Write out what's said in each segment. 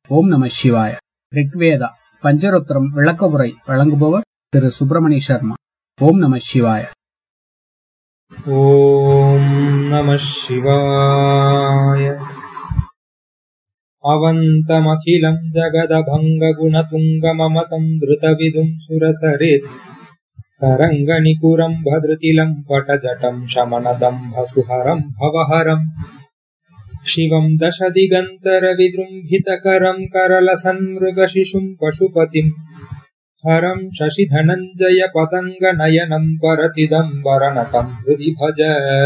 ஓம் நம சிவாய ரிக்வேதா பஞ்சரோத்திரம் விளக்கவுரை வழங்குபவர் திரு சுப்பிரமணிய சர்மா ஓம் நம சிவாய ॐ नमः शिवाय अवन्तमखिलम् जगदभङ्गगुणतुङ्गममतम् धृतविदुम् सुरसरेत् तरङ्गनिकुरम् भद्रतिलम् पटजटम् शमनदम्भसुहरम् भवहरम् शिवम् दशदिगन्तरविजृम्भितकरम् करलसन्मृगशिशुम् पशुपतिम् हरम् शशिधनञ्जय पतङ्गनयनम् परचिदम्बरनटम् ஹிருதி பஜ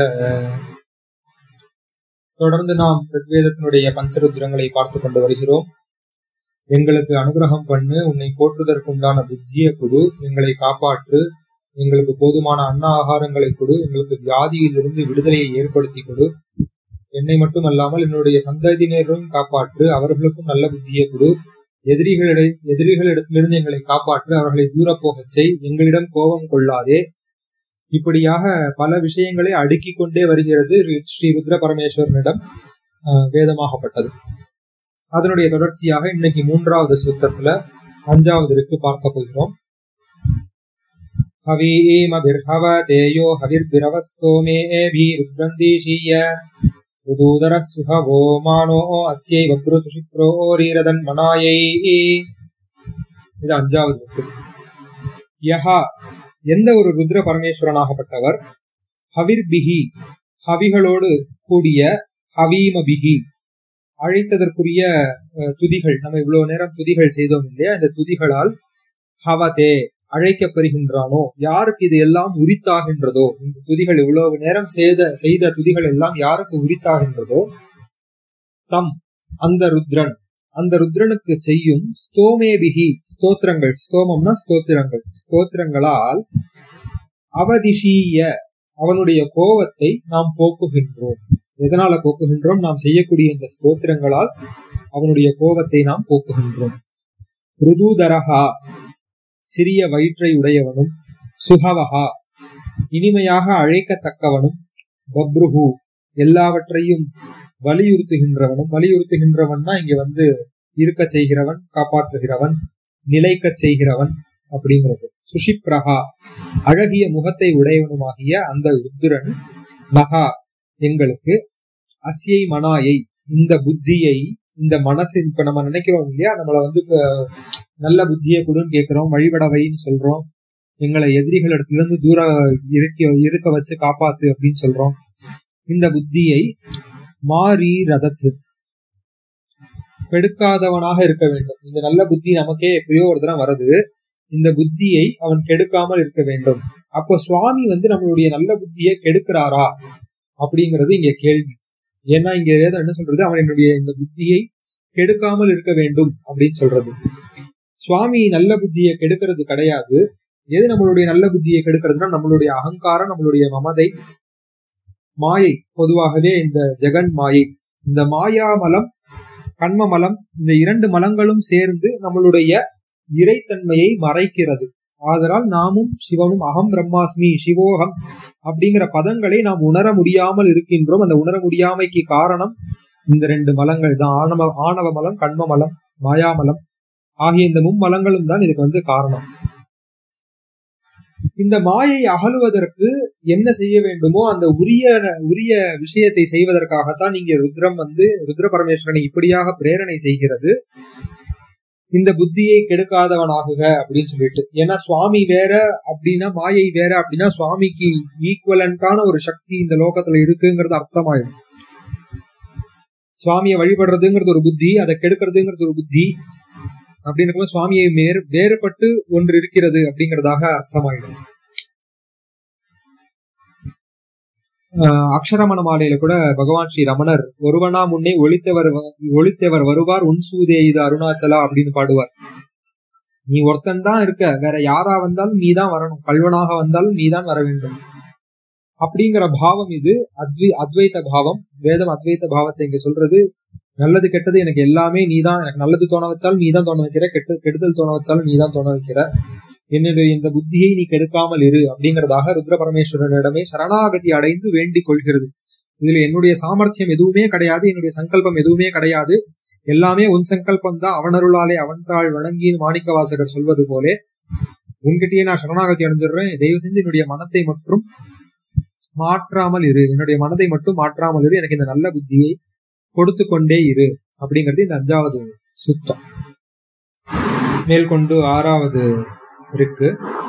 தொடர்ந்து நாம் ரிக்வேதத்தினுடைய பஞ்சருத்திரங்களை பார்த்து கொண்டு வருகிறோம் எங்களுக்கு அனுகிரகம் பண்ணு உன்னை போற்றுவதற்குண்டான புத்தியை கொடு எங்களை காப்பாற்று எங்களுக்கு போதுமான அன்ன ஆகாரங்களை கொடு எங்களுக்கு வியாதியிலிருந்து விடுதலையை ஏற்படுத்தி கொடு என்னை மட்டுமல்லாமல் என்னுடைய சந்ததியினரும் காப்பாற்று அவர்களுக்கும் நல்ல புத்தியை கொடு எதிரிகளிட எதிரிகளிடத்திலிருந்து எங்களை காப்பாற்று அவர்களை தூர போகச் செய் எங்களிடம் கோபம் கொள்ளாதே இப்படியாக பல விஷயங்களை அடுக்கிக் கொண்டே வருகிறது ஸ்ரீ ருத்ர பரமேஸ்வரனிடம் ஆஹ், வேதமாகப்பட்டது அதனுடைய தொடர்ச்சியாக இன்னைக்கு மூன்றாவது சூத்திரத்துல அஞ்சாவது இருக்கு பார்க்க போகிறோம் ஹவீமபிர்ஹவ தேயோ ஹவிர்பிரவஸ்தோமே ஏபி ருத்ரந்தீஷீய உதூதர சுகவோ மானோ அஸ்யை வக்ரு சுஷிப்ரோ ரீரதன் மனாயை இது அஞ்சாவது இருக்கு யஹா எந்த ஒரு ருத்ர பரமேஸ்வரனாகப்பட்டவர் ஹவிர்பிகி ஹவிகளோடு கூடிய ஹவீமபிகி அழைத்ததற்குரிய அஹ், துதிகள் நம்ம இவ்வளவு நேரம் துதிகள் செய்தோம் இல்லையா இந்த துதிகளால் ஹவதே அழைக்கப்பெறுகின்றானோ யாருக்கு இது எல்லாம் உரித்தாகின்றதோ இந்த துதிகள் இவ்வளவு நேரம் செய்த செய்த துதிகள் எல்லாம் யாருக்கு உரித்தாகின்றதோ தம் அந்த ருத்ரன் அந்த ருத்ரனுக்கு செய்யும் ஸ்தோமேபிகி ஸ்தோத்திரங்கள் ஸ்தோமம்னா ஸ்தோத்திரங்கள் ஸ்தோத்திரங்களால் அவதிஷீய அவனுடைய கோபத்தை நாம் போக்குகின்றோம் எதனால போக்குகின்றோம் நாம் செய்யக்கூடிய இந்த ஸ்தோத்திரங்களால் அவனுடைய கோபத்தை நாம் போக்குகின்றோம் ருதுதரஹா சிறிய வயிற்றை உடையவனும் சுகவஹா இனிமையாக அழைக்கத்தக்கவனும் பப்ருஹு எல்லாவற்றையும் வலியுறுத்துகின்றவனும் வலியுறுத்துகின்றவன்னா இங்க வந்து இருக்க செய்கிறவன் காப்பாற்றுகிறவன் நிலைக்கச் செய்கிறவன் அப்படிங்கிறது சுஷிப்ரஹா அழகிய முகத்தை உடையவனுமாகிய அந்த ருத்ரன் நகா எங்களுக்கு அஸ்யை மனாயை இந்த புத்தியை இந்த மனசு இப்ப நம்ம நினைக்கிறோம் இல்லையா நம்மள வந்து இப்ப நல்ல புத்தியை கொடுன்னு கேட்கிறோம் வழிபட வைன்னு சொல்றோம் எங்களை எதிரிகள் இடத்துல இருந்து தூர இருக்க இருக்க வச்சு காப்பாத்து அப்படின்னு சொல்றோம் இந்த புத்தியை மாறி ரதத்து கெடுக்காதவனாக இருக்க வேண்டும் இந்த நல்ல புத்தி நமக்கே எப்பயோ ஒரு தடவை வருது இந்த புத்தியை அவன் கெடுக்காமல் இருக்க வேண்டும் அப்போ சுவாமி வந்து நம்மளுடைய நல்ல புத்தியை கெடுக்கிறாரா அப்படிங்கிறது இங்க கேள்வி ஏன்னா இங்க வேதம் என்ன சொல்றது அவன் என்னுடைய இந்த புத்தியை கெடுக்காமல் இருக்க வேண்டும் அப்படின்னு சொல்றது சுவாமி நல்ல புத்தியை கெடுக்கிறது கிடையாது எது நம்மளுடைய நல்ல புத்தியை கெடுக்கிறதுனா நம்மளுடைய அகங்காரம் நம்மளுடைய மமதை மாயை பொதுவாகவே இந்த ஜெகன் மாயை இந்த மாயாமலம் கண்ம மலம் இந்த இரண்டு மலங்களும் சேர்ந்து நம்மளுடைய இறைத்தன்மையை மறைக்கிறது ஆதலால் நாமும் சிவனும் அகம் பிரம்மாஸ்மி சிவோகம் அப்படிங்கிற பதங்களை நாம் உணர முடியாமல் இருக்கின்றோம் அந்த உணர முடியாமைக்கு காரணம் இந்த ரெண்டு மலங்கள் தான் ஆணவ ஆணவ மலம் கண்ம மலம் மாயாமலம் ஆகிய இந்த மும்மலங்களும் தான் இதுக்கு வந்து காரணம் இந்த மாயை அகலுவதற்கு என்ன செய்ய வேண்டுமோ அந்த உரிய உரிய விஷயத்தை செய்வதற்காகத்தான் இங்க ருத்ரம் வந்து ருத்ர பரமேஸ்வரனை இப்படியாக பிரேரணை செய்கிறது இந்த புத்தியை கெடுக்காதவனாகுக அப்படின்னு சொல்லிட்டு ஏன்னா சுவாமி வேற அப்படின்னா மாயை வேற அப்படின்னா சுவாமிக்கு ஈக்குவலண்டான ஒரு சக்தி இந்த லோகத்துல இருக்குங்கிறது அர்த்தமாயிடும் சுவாமியை வழிபடுறதுங்கிறது ஒரு புத்தி அதை கெடுக்கிறதுங்கிறது ஒரு புத்தி அப்படின்னு இருக்கும்போது சுவாமியை மேறு வேறுபட்டு ஒன்று இருக்கிறது அப்படிங்கிறதாக அர்த்தமாயிடும் ஆஹ் அக்ஷரமண மாலையில கூட பகவான் ஸ்ரீ ரமணர் ஒருவனா முன்னே ஒளித்தவர் வ- ஒளித்தவர் வருவார் உன் சூதே இது அருணாச்சலா அப்படின்னு பாடுவார் நீ ஒருத்தன் தான் இருக்க வேற யாரா வந்தாலும் நீ தான் வரணும் கல்வனாக வந்தாலும் நீ தான் வர வேண்டும் அப்படிங்கிற பாவம் இது அத்வி அத்வைத பாவம் வேதம் அத்வைத பாவத்தை இங்க சொல்றது நல்லது கெட்டது எனக்கு எல்லாமே நீதான் எனக்கு நல்லது தோண வச்சாலும் நீதான் தோண வைக்கிற கெட்ட கெடுதல் தோண வச்சாலும் நீதான் தோண வைக்கிற என்னுடைய இந்த புத்தியை நீ கெடுக்காமல் இரு அப்படிங்கிறதாக ருத்ர பரமேஸ்வரனிடமே சரணாகதி அடைந்து வேண்டிக் கொள்கிறது இதுல என்னுடைய சாமர்த்தியம் எதுவுமே கிடையாது என்னுடைய சங்கல்பம் எதுவுமே கிடையாது எல்லாமே உன் சங்கல்பம் தான் அவனருளாலே அவன் தாழ் வணங்கின்னு மாணிக்க வாசகர் சொல்வது போலே உன்கிட்டயே நான் சரணாகதி அடைஞ்சிடுறேன் தயவு செஞ்சு என்னுடைய மனத்தை மட்டும் மாற்றாமல் இரு என்னுடைய மனதை மட்டும் மாற்றாமல் இரு எனக்கு இந்த நல்ல புத்தியை கொடுத்து கொண்டே இரு அப்படிங்கிறது இந்த அஞ்சாவது சுத்தம் மேற்கொண்டு ஆறாவது இருக்கு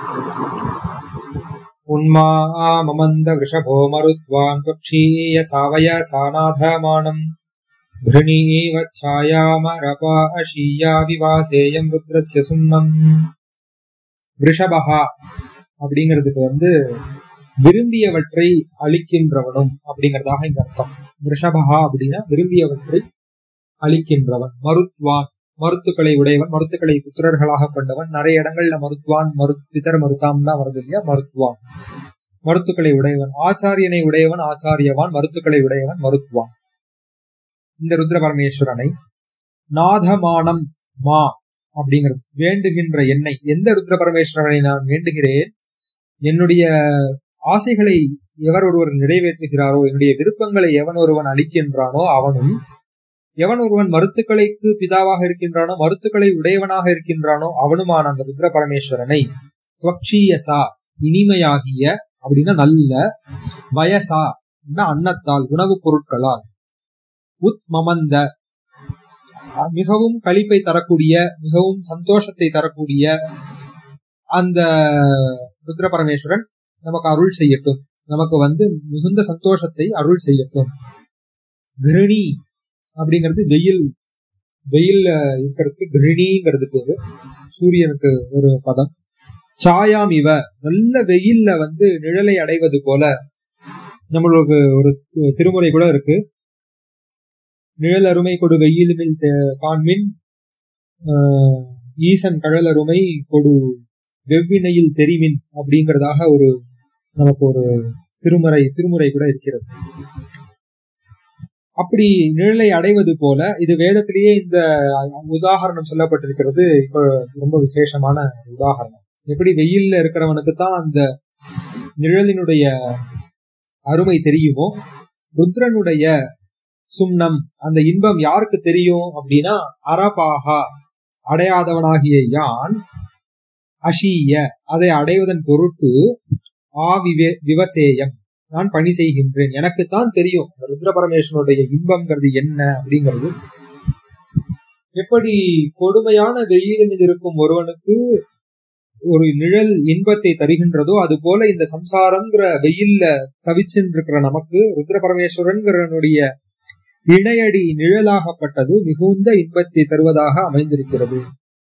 உன்மா மமந்த விஷபோ மருத்வான் பக்ஷீய சாவய சாநாதமானம் घृणीव छायामरपा अशीया விவாசேயம் ருத்ரஸ்ய சுண்ணம் ரிஷபஹா அப்படிங்கிறதுக்கு வந்து விரும்பியவற்றை அளிக்கின்றவனும் அப்படிங்கறதாக இங்க அர்த்தம் ரிஷபஹா அப்படின்னா விரும்பியவற்றை அளிக்கின்றவன் மருத்வான் மருத்துக்களை உடையவன் மருத்துக்களை புத்திரர்களாக கொண்டவன் நிறைய இடங்கள்ல மருத்துவான் மரு பிதர் மருத்தாம் தான் வருது இல்லையா மருத்துவான் மருத்துக்களை உடையவன் ஆச்சாரியனை உடையவன் ஆச்சாரியவான் மருத்துக்களை உடையவன் மருத்துவான் இந்த ருத்ர பரமேஸ்வரனை நாதமானம் மா அப்படிங்கிறது வேண்டுகின்ற என்னை எந்த ருத்ர பரமேஸ்வரனை நான் வேண்டுகிறேன் என்னுடைய ஆசைகளை எவர் ஒருவர் நிறைவேற்றுகிறாரோ என்னுடைய விருப்பங்களை எவன் ஒருவன் அளிக்கின்றானோ அவனும் எவன் ஒருவன் மருத்துக்களைக்கு பிதாவாக இருக்கின்றானோ மருத்துக்களை உடையவனாக இருக்கின்றானோ அவனுமான அந்த ருத்ர பரமேஸ்வரனை துவக்ஷீயசா இனிமையாகிய அப்படின்னா நல்ல வயசா அன்னத்தால் உணவுப் பொருட்களால் உத் மமந்த மிகவும் களிப்பை தரக்கூடிய மிகவும் சந்தோஷத்தை தரக்கூடிய அந்த ருத்ர பரமேஸ்வரன் நமக்கு அருள் செய்யட்டும் நமக்கு வந்து மிகுந்த சந்தோஷத்தை அருள் செய்யட்டும் கிருணி அப்படிங்கிறது வெயில் வெயில் இருக்கிறதுக்கு கிருணிங்கிறது பேரு சூரியனுக்கு ஒரு பதம் சாயாம் இவ நல்ல வெயில்ல வந்து நிழலை அடைவது போல நம்மளுக்கு ஒரு திருமுறை கூட இருக்கு நிழல் அருமை கொடு வெயிலுமில் காண்மின் ஈசன் கழல் அருமை கொடு வெவ்வினையில் தெரிவின் அப்படிங்கிறதாக ஒரு நமக்கு ஒரு திருமுறை திருமுறை கூட இருக்கிறது அப்படி நிழலை அடைவது போல இது வேதத்திலேயே இந்த உதாகரணம் சொல்லப்பட்டிருக்கிறது இப்ப ரொம்ப விசேஷமான உதாகரணம் எப்படி வெயில்ல இருக்கிறவனுக்கு தான் அந்த நிழலினுடைய அருமை தெரியுமோ ருத்ரனுடைய சும்னம் அந்த இன்பம் யாருக்கு தெரியும் அப்படின்னா அரபாகா அடையாதவனாகிய யான் அஷீய அதை அடைவதன் பொருட்டு ஆ விவே விவசேயம் நான் பணி செய்கின்றேன் எனக்குத்தான் தெரியும் ருத்ர பரமேஸ்வனுடைய இன்பம்ங்கிறது என்ன அப்படிங்கிறது எப்படி கொடுமையான வெயிலில் இருக்கும் ஒருவனுக்கு ஒரு நிழல் இன்பத்தை தருகின்றதோ அது போல இந்த சம்சாரம்ங்கிற வெயில்ல தவிச்சுட்டு இருக்கிற நமக்கு ருத்ர பரமேஸ்வரன்கிறனுடைய இணையடி நிழலாகப்பட்டது மிகுந்த இன்பத்தை தருவதாக அமைந்திருக்கிறது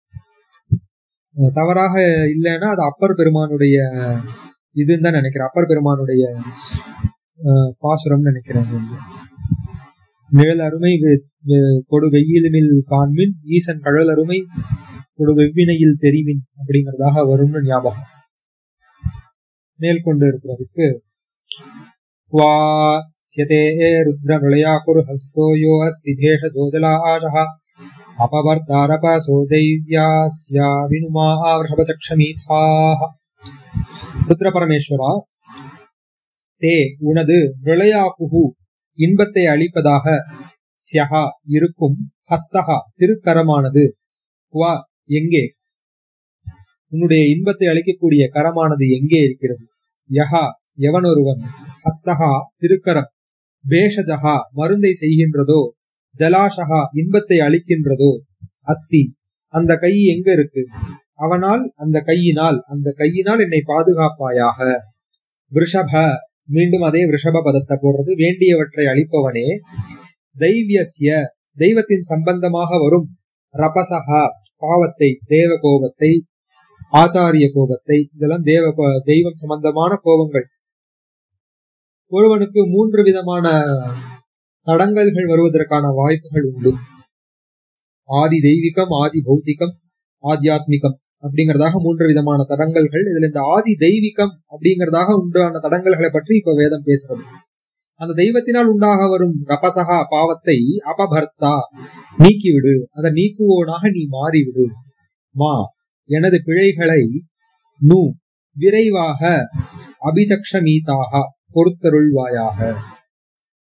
தவறாக இல்லைன்னா அது அப்பர் பெருமானுடைய இதுன்னு தான் நினைக்கிறேன் அப்பர் பெருமானுடைய பாசுரம்னு நினைக்கிறேன் நிழல் அருமை கொடு வெயிலினில் காண்மின் ஈசன் கழல் அருமை கொடு வெவ்வினையில் தெரிவின் அப்படிங்கிறதாக வரும்னு ஞாபகம் மேல் கொண்டு இருக்கிறதுக்கு வா स्यते रुद्रमृळयाकुर्हस्तो यो अस्ति भेषजोजलाशः अपवर्तारपसो दैव्यास्या विनुमा वृषभचक्षमीथाः ருத்ரபரமேஸ்வரா தே உனது விளையாக்குகு இன்பத்தை அளிப்பதாக சியகா இருக்கும் ஹஸ்தகா திருக்கரமானது வா எங்கே உன்னுடைய இன்பத்தை அளிக்கக்கூடிய கரமானது எங்கே இருக்கிறது யகா எவனொருவன் ஹஸ்தகா திருக்கரம் பேஷஜகா மருந்தை செய்கின்றதோ ஜலாஷகா இன்பத்தை அளிக்கின்றதோ அஸ்தி அந்த கை எங்க இருக்கு அவனால் அந்த கையினால் அந்த கையினால் என்னை பாதுகாப்பாயாக விருஷப மீண்டும் அதே ரிஷப பதத்தை போடுறது வேண்டியவற்றை அளிப்பவனே தைவியசிய தெய்வத்தின் சம்பந்தமாக வரும் ரபசகா பாவத்தை தேவ கோபத்தை ஆச்சாரிய கோபத்தை இதெல்லாம் தேவ தெய்வம் சம்பந்தமான கோபங்கள் ஒருவனுக்கு மூன்று விதமான தடங்கல்கள் வருவதற்கான வாய்ப்புகள் உண்டு ஆதி தெய்வீகம் ஆதி பௌத்திகம் ஆத்தியாத்மிகம் அப்படிங்கறதாக மூன்று விதமான தடங்கல்கள் இதுல இந்த ஆதி தெய்வீகம் அப்படிங்கறதாக உண்டான தடங்கல்களை பற்றி இப்ப வேதம் பேசுறது அந்த தெய்வத்தினால் உண்டாக வரும் ரபசகா பாவத்தை அபபர்த்தா நீக்கிவிடு அதை நீக்குவோனாக நீ மாறிவிடு மா எனது பிழைகளை நு விரைவாக அபிசக்ஷமீதாக பொறுத்தருள்வாயாக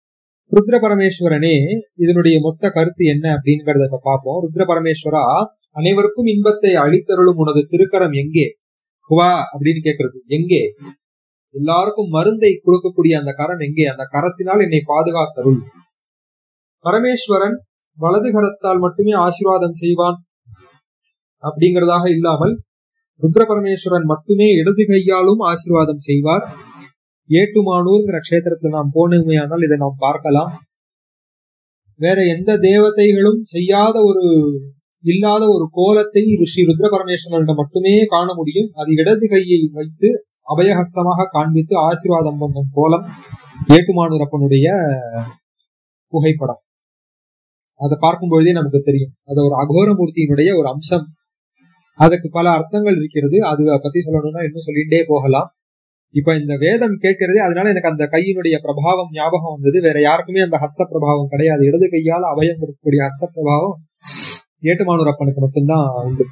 ருத்ர பரமேஸ்வரனே இதனுடைய மொத்த கருத்து என்ன அப்படிங்கறத இப்ப பார்ப்போம் ருத்ர பரமேஸ்வரா அனைவருக்கும் இன்பத்தை அளித்தருளும் உனது திருக்கரம் எங்கே குவா அப்படின்னு கேக்குறது எங்கே எல்லாருக்கும் மருந்தை கொடுக்கக்கூடிய அந்த கரம் எங்கே அந்த கரத்தினால் என்னை பாதுகாத்தருள் பரமேஸ்வரன் வலது கரத்தால் மட்டுமே ஆசீர்வாதம் செய்வான் அப்படிங்கறதாக இல்லாமல் ருத்ர பரமேஸ்வரன் மட்டுமே இடது கையாலும் ஆசீர்வாதம் செய்வார் ஏட்டுமானூர்ங்கிற கஷேத்திரத்துல நாம் போனோமேயானால் இதை நாம் பார்க்கலாம் வேற எந்த தேவதைகளும் செய்யாத ஒரு இல்லாத ஒரு கோலத்தை ரிஷி ருத்ர பரமேஸ்வரனிடம் மட்டுமே காண முடியும் அது இடது கையை வைத்து அபயஹஸ்தமாக காண்பித்து ஆசீர்வாதம் பண்ணும் கோலம் ஏட்டுமானூரப்பனுடைய புகைப்படம் அதை பார்க்கும் பொழுதே நமக்கு தெரியும் அது ஒரு அகோரமூர்த்தியினுடைய ஒரு அம்சம் அதுக்கு பல அர்த்தங்கள் இருக்கிறது அது பத்தி சொல்லணும்னா இன்னும் சொல்லிட்டே போகலாம் இப்ப இந்த வேதம் கேட்கிறதே அதனால எனக்கு அந்த கையினுடைய பிரபாவம் ஞாபகம் வந்தது வேற யாருக்குமே அந்த ஹஸ்த பிரபாவம் கிடையாது இடது கையால் அபயம் கொடுக்கக்கூடிய ஹஸ்த பிரபாவம் ஏட்டுமானூரப்பனுக்கு மட்டும்தான் உண்டு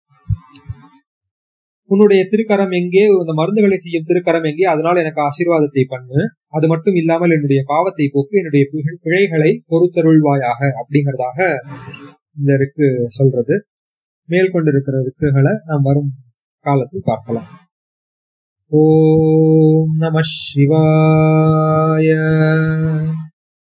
உன்னுடைய திருக்கரம் எங்கே இந்த மருந்துகளை செய்யும் திருக்கரம் எங்கே அதனால் எனக்கு ஆசீர்வாதத்தை பண்ணு அது மட்டும் இல்லாமல் என்னுடைய பாவத்தை போக்கு என்னுடைய பிழை- பிழைகளை பொறுத்தருள்வாயாக அப்படிங்கறதாக இந்த ரிக்கு சொல்றது மேல் கொண்டிருக்கிற ரிக்குகளை நாம் வரும் காலத்தில் பார்க்கலாம் ஓம் நம சிவாய